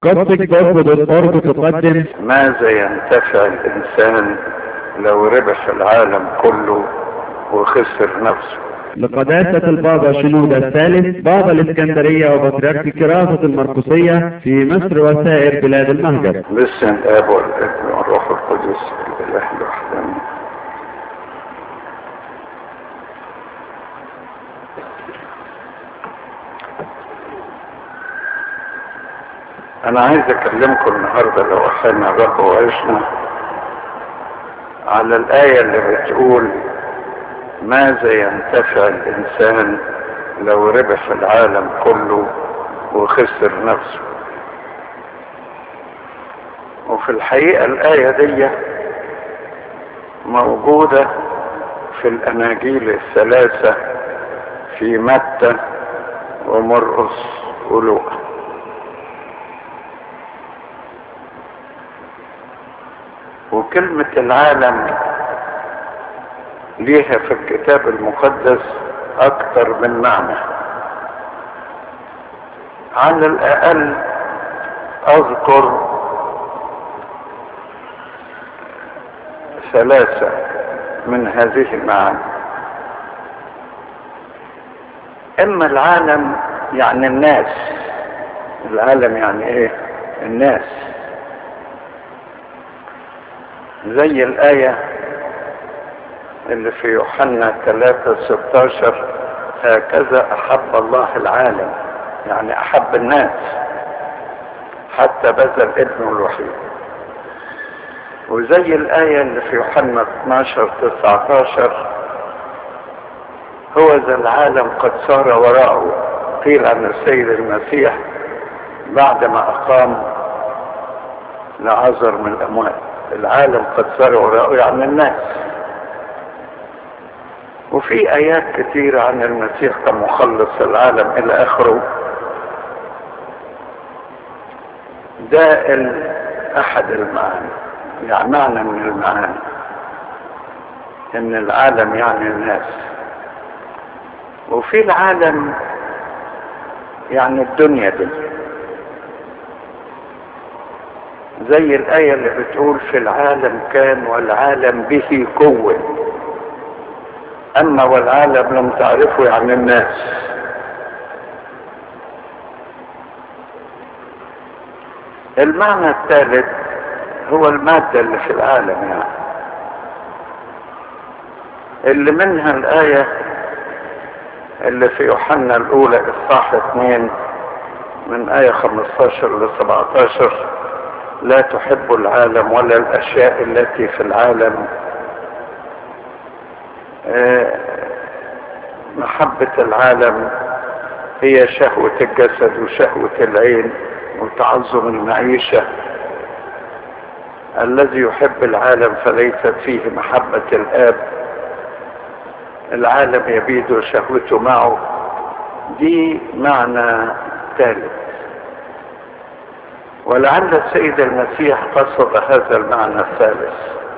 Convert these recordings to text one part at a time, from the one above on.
قصدك برضه بالقرب تقدم ماذا ينتفع الإنسان لو ربح العالم كله وخسر نفسه لقداسة البابا شنودة الثالث بابا الإسكندرية وبطريرك كراسة المرقسية في مصر وسائر بلاد المهجر باسم الآب والابن والروح القدس الإله الوحداني أنا عايز أكلمكم النهاردة لو أخذنا بقى وعشنا على الآية اللي بتقول ماذا ينتفع الإنسان لو ربح العالم كله وخسر نفسه وفي الحقيقة الآية دي موجودة في الأناجيل الثلاثة في متى ومرقس ولوقا وكلمة العالم ليها في الكتاب المقدس أكثر من معنى على الأقل أذكر ثلاثة من هذه المعاني إما العالم يعني الناس العالم يعني إيه الناس زي الآية اللي في يوحنا 3 16 هكذا أحب الله العالم يعني أحب الناس حتى بذل ابنه الوحيد وزي الآية اللي في يوحنا 12 19 هو ذا العالم قد صار وراءه قيل عن السيد المسيح بعدما أقام لعذر من الأموات العالم قد صار وراءه يعني الناس وفي آيات كثيرة عن المسيح كمخلص العالم إلى آخره ده أحد المعاني يعني معنى من المعاني إن العالم يعني الناس وفي العالم يعني الدنيا دي زي الآية اللي بتقول في العالم كان والعالم به قوة أما والعالم لم تعرفه يعني الناس المعنى الثالث هو المادة اللي في العالم يعني اللي منها الآية اللي في يوحنا الأولى إصحاح اثنين من آية 15 ل 17 لا تحب العالم ولا الأشياء التي في العالم محبة العالم هي شهوة الجسد وشهوة العين وتعظم المعيشة الذي يحب العالم فليست فيه محبة الآب العالم يبيد شهوته معه دي معنى ثالث ولعل السيد المسيح قصد هذا المعنى الثالث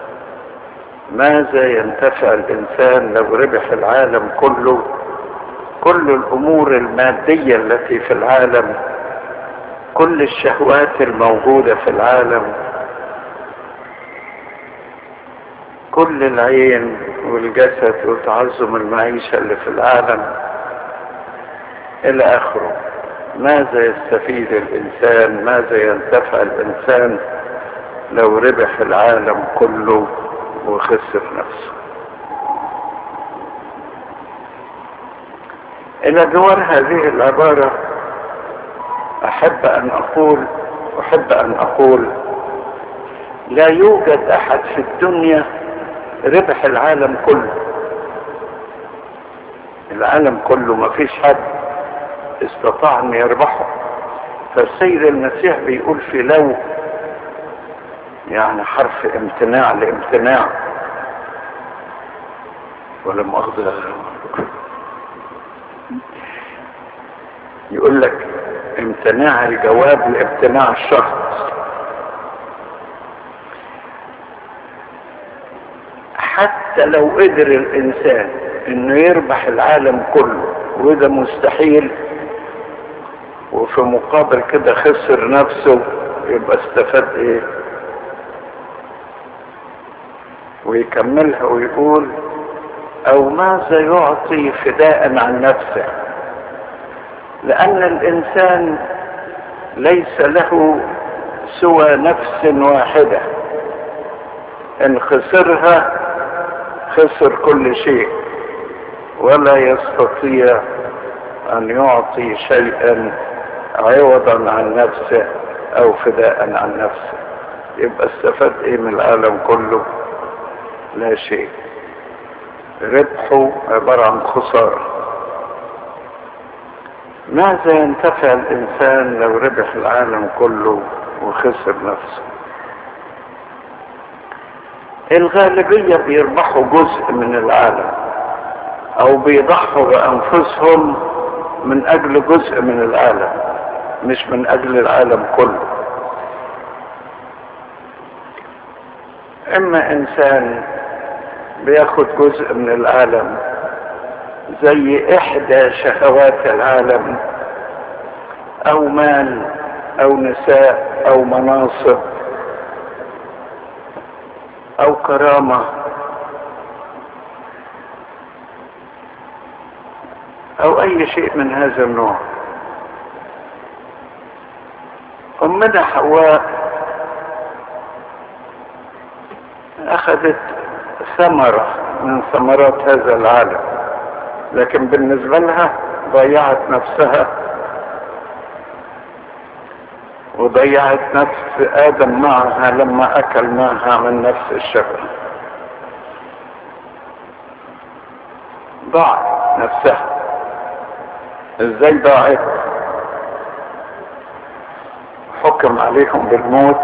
ماذا ينتفع الإنسان لو ربح العالم كله كل الأمور المادية التي في العالم كل الشهوات الموجودة في العالم كل العين والجسد وتعظم المعيشة اللي في العالم إلى آخره ماذا يستفيد الإنسان ماذا ينتفع الإنسان لو ربح العالم كله وخسر نفسه إلى جوار هذه العبارة أحب أن أقول أحب أن أقول لا يوجد أحد في الدنيا ربح العالم كله العالم كله ما فيش حد استطاع ان يربحه فالسيد المسيح بيقول في لو يعني حرف امتناع لامتناع ولا مؤاخذة يقول لك امتناع الجواب لامتناع الشخص حتى لو قدر الانسان انه يربح العالم كله وده مستحيل وفي مقابل كده خسر نفسه يبقى استفاد ايه ويكملها ويقول او ماذا يعطي فداء عن نفسه لان الانسان ليس له سوى نفس واحده ان خسرها خسر كل شيء ولا يستطيع ان يعطي شيئا عوضا عن نفسه او فداء عن نفسه يبقى استفاد ايه من العالم كله لا شيء ربحه عبارة عن خسارة ماذا ينتفع الإنسان لو ربح العالم كله وخسر نفسه الغالبية بيربحوا جزء من العالم أو بيضحوا بأنفسهم من أجل جزء من العالم مش من أجل العالم كله إما إنسان بياخد جزء من العالم زي احدى شهوات العالم او مال او نساء او مناصب او كرامة او اي شيء من هذا النوع امنا حواء اخذت ثمرة من ثمرات هذا العالم لكن بالنسبة لها ضيعت نفسها وضيعت نفس آدم معها لما أكل معها من نفس الشجرة ضاعت نفسها ازاي ضاعت حكم عليهم بالموت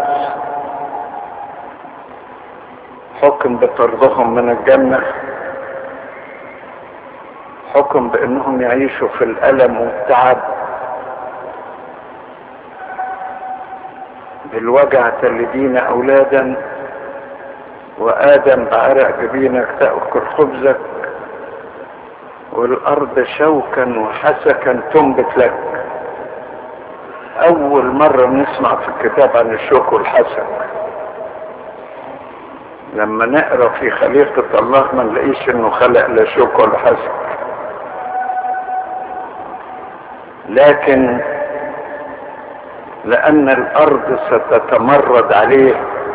حكم بطردهم من الجنة حكم بانهم يعيشوا في الالم والتعب بالوجع تلدين اولادا وادم بعرق جبينك تاكل خبزك والارض شوكا وحسكا تنبت لك اول مرة نسمع في الكتاب عن الشوك والحسك لما نقرا في خليقة الله ما نلاقيش انه خلق لا شوك ولا حسد لكن لان الارض ستتمرد عليه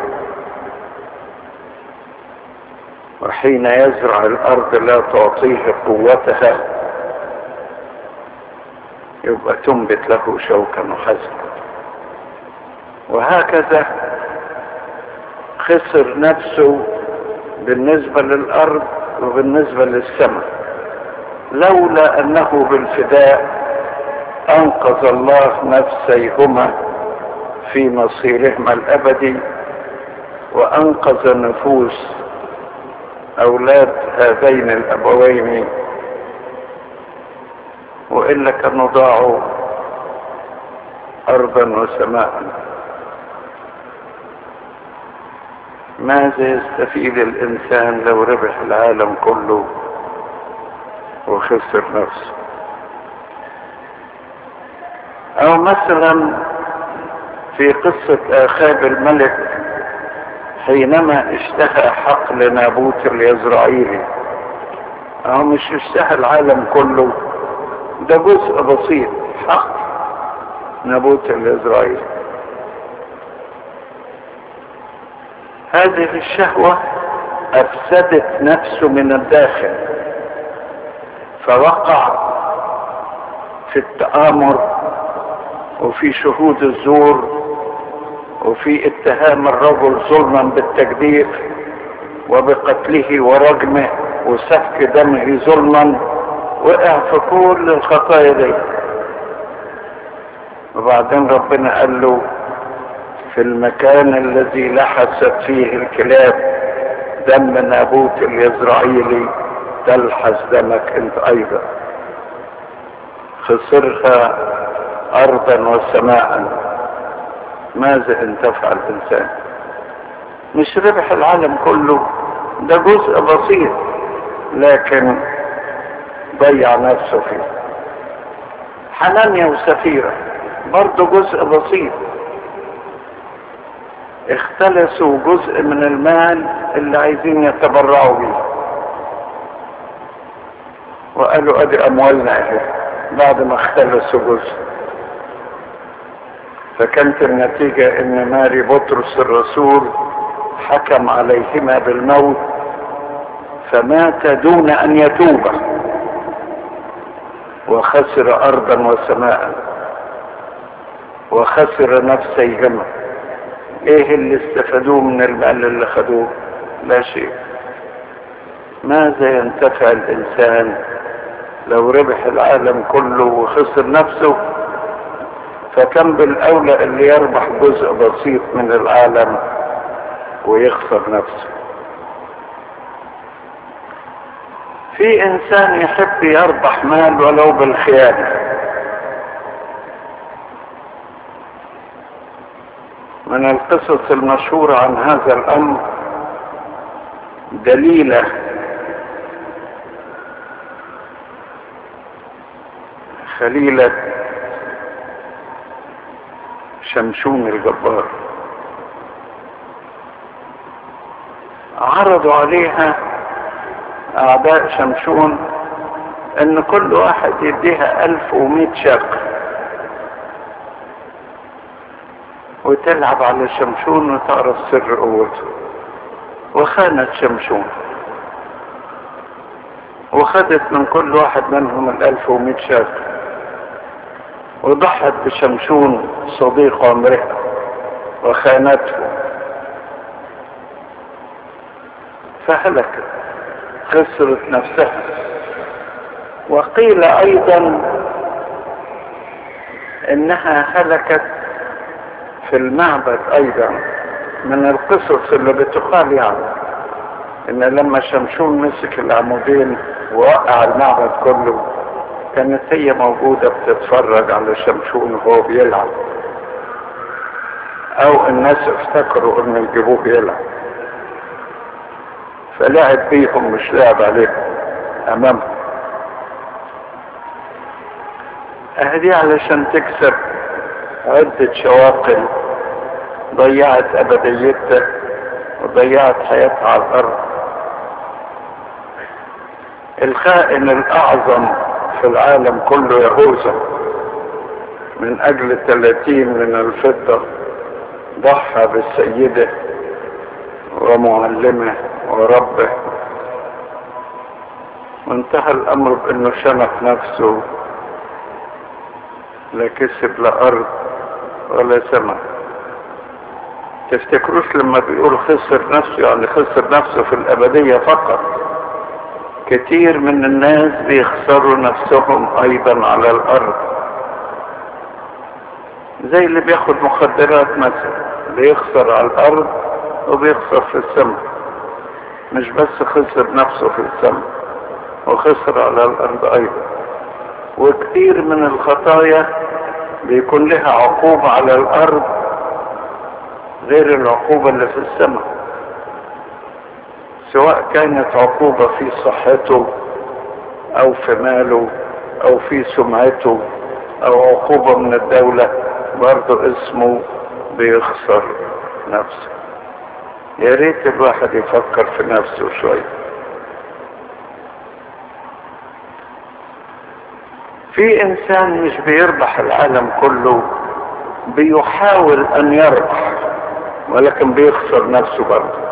وحين يزرع الارض لا تعطيه قوتها يبقى تنبت له شوكا وحسنا وهكذا خسر نفسه بالنسبة للأرض وبالنسبة للسماء لولا أنه بالفداء أنقذ الله نفسيهما في مصيرهما الأبدي وأنقذ نفوس أولاد هذين الأبوين وإلا كانوا ضاعوا أرضا وسماء ماذا يستفيد الإنسان لو ربح العالم كله وخسر نفسه أو مثلا في قصة آخاب الملك حينما اشتهى حقل نابوت اليزرعيلي أو مش اشتهى العالم كله ده جزء بسيط حق نابوت اليزرعيلي هذه الشهوة أفسدت نفسه من الداخل فوقع في التآمر وفي شهود الزور وفي اتهام الرجل ظلما بالتجديف وبقتله ورجمه وسفك دمه ظلما وقع في كل الخطايا دي وبعدين ربنا قال له في المكان الذي لحست فيه الكلاب دم نابوت اليزرعيلي تلحس دمك انت ايضا خسرها ارضا وسماء ماذا انتفع الانسان مش ربح العالم كله ده جزء بسيط لكن ضيع نفسه فيه حنانيا وسفيرة برضه جزء بسيط اختلسوا جزء من المال اللي عايزين يتبرعوا بيه وقالوا ادي اموالنا اهي بعد ما اختلسوا جزء فكانت النتيجة ان ماري بطرس الرسول حكم عليهما بالموت فمات دون ان يتوب وخسر ارضا وسماء وخسر نفسيهما ايه اللي استفادوه من المال اللي خدوه لا شيء ماذا ينتفع الانسان لو ربح العالم كله وخسر نفسه فكم بالاولى اللي يربح جزء بسيط من العالم ويخسر نفسه في انسان يحب يربح مال ولو بالخيانه من القصص المشهورة عن هذا الأمر دليلة خليلة شمشون الجبار عرضوا عليها أعداء شمشون إن كل واحد يديها ألف ومئة شاق وتلعب على شمشون وتعرف سر قوته وخانت شمشون وخدت من كل واحد منهم الألف ومئة شاك وضحت بشمشون صديق عمرها وخانته فهلكت خسرت نفسها وقيل ايضا انها هلكت في المعبد ايضا من القصص اللي بتقال يعني ان لما شمشون مسك العمودين ووقع المعبد كله كانت هي موجودة بتتفرج على شمشون وهو بيلعب او الناس افتكروا انه يجيبوه يلعب فلعب بيهم مش لعب عليهم امامهم اهدي علشان تكسب عدة شواقل ضيعت ابديتها وضيعت حياتها على الارض الخائن الاعظم في العالم كله يهوذا من اجل ثلاثين من الفضة ضحى بالسيدة ومعلمه وربه وانتهى الامر بانه شنق نفسه لا كسب لا ارض ولا سماء تفتكروش لما بيقول خسر نفسه يعني خسر نفسه في الابدية فقط كتير من الناس بيخسروا نفسهم ايضا على الارض زي اللي بياخد مخدرات مثلا بيخسر على الارض وبيخسر في السماء مش بس خسر نفسه في السماء وخسر على الارض ايضا وكثير من الخطايا بيكون لها عقوبة على الارض غير العقوبة اللي في السماء سواء كانت عقوبة في صحته او في ماله او في سمعته او عقوبة من الدولة برضه اسمه بيخسر نفسه يا ريت الواحد يفكر في نفسه شوية في انسان مش بيربح العالم كله بيحاول ان يربح ولكن بيخسر نفسه برضه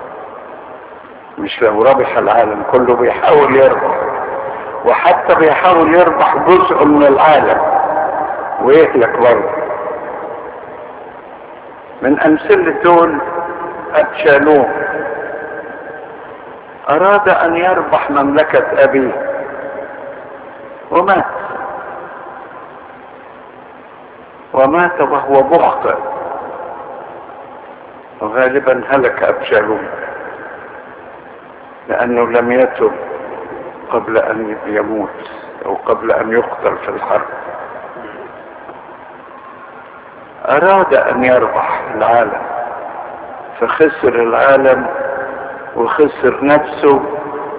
مش لو ربح العالم كله بيحاول يربح وحتى بيحاول يربح جزء من العالم ويهلك برضه من امثلة دول ابشالوم اراد ان يربح مملكة ابيه ومات ومات وهو مخطئ وغالبا هلك ابشالوم لانه لم يتب قبل ان يموت او قبل ان يقتل في الحرب اراد ان يربح العالم فخسر العالم وخسر نفسه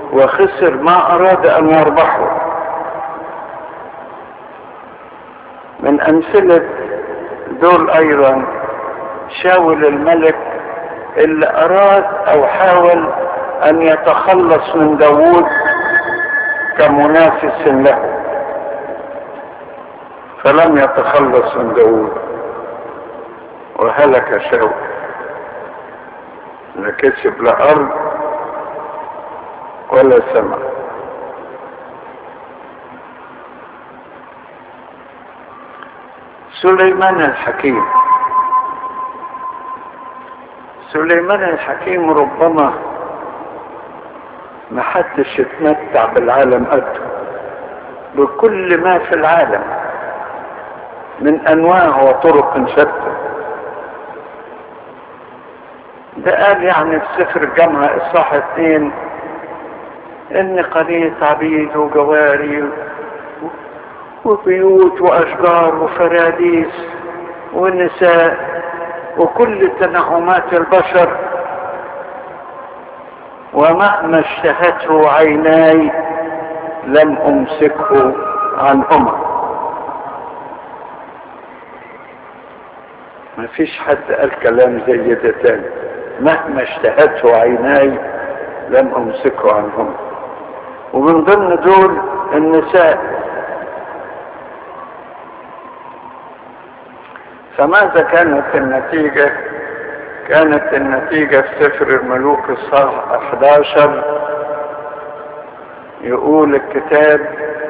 وخسر ما اراد ان يربحه من امثلة دول ايضا شاول الملك اللي اراد او حاول ان يتخلص من داوود كمنافس له فلم يتخلص من داوود وهلك شاول لا كسب لا ارض ولا سماء سليمان الحكيم سليمان الحكيم ربما ما حدش يتمتع بالعالم قده بكل ما في العالم من انواع وطرق شتى ده قال يعني في سفر الجامعة اصحاح اتنين ان قرية عبيد وجواري وبيوت واشجار وفراديس ونساء وكل تنعمات البشر ومهما اشتهته عيناي لم امسكه عنهما ما فيش حد قال كلام زي ده تاني مهما اشتهته عيناي لم امسكه عنهما ومن ضمن دول النساء فماذا كانت النتيجة كانت النتيجة في سفر الملوك الصح 11 يقول الكتاب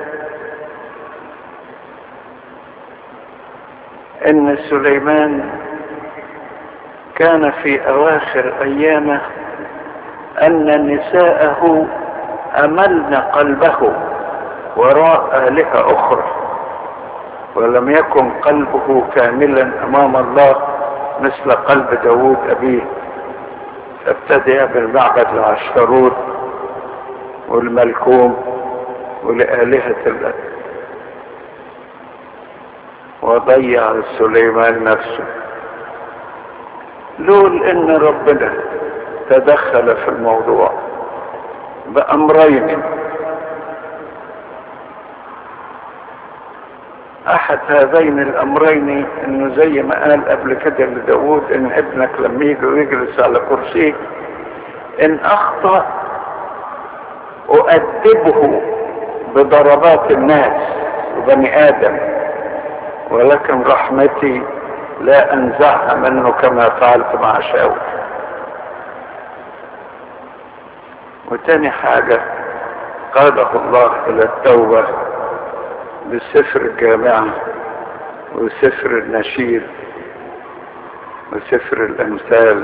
ان سليمان كان في اواخر ايامه ان نساءه املن قلبه وراء الهه اخرى ولم يكن قلبه كاملا امام الله مثل قلب داود ابيه فابتدأ بالمعبد العشتروت والملكوم ولآلهة الله وضيع سليمان نفسه لول ان ربنا تدخل في الموضوع بأمرين احد هذين الامرين انه زي ما قال قبل كده لداود ان ابنك لما يجي ويجلس على كرسيك ان اخطأ اؤدبه بضربات الناس وبني ادم ولكن رحمتي لا انزعها منه كما فعلت مع شاول وتاني حاجة قاده الله الى التوبة بسفر الجامعة وسفر النشيد وسفر الامثال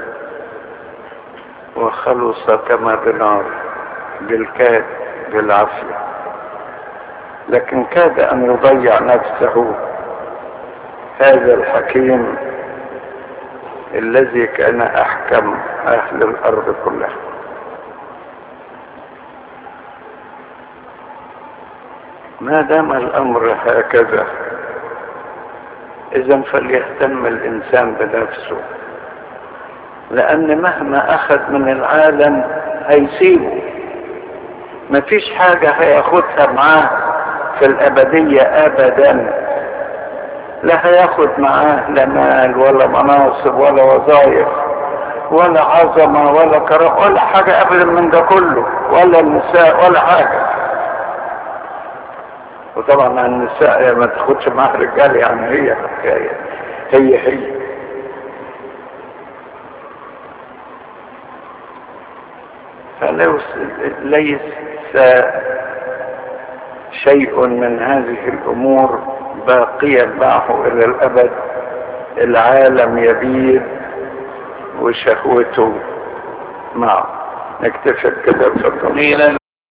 وخلص كما بنار بالكاد بالعافية لكن كاد ان يضيع نفسه هذا الحكيم الذي كان احكم اهل الارض كلها ما دام الامر هكذا اذا فليهتم الانسان بنفسه لان مهما اخذ من العالم هيسيبه مفيش حاجة هياخدها معاه في الابدية ابدا لا هياخد معاه لا مال ولا مناصب ولا وظائف ولا عظمة ولا كرم ولا حاجة ابدا من ده كله ولا النساء ولا حاجة وطبعا النساء ما تاخدش معاها رجال يعني هي حكاية هي هي فليس شيء من هذه الامور باقيا معه الى الابد العالم يبيد وشهوته معه نكتفي كده بفضل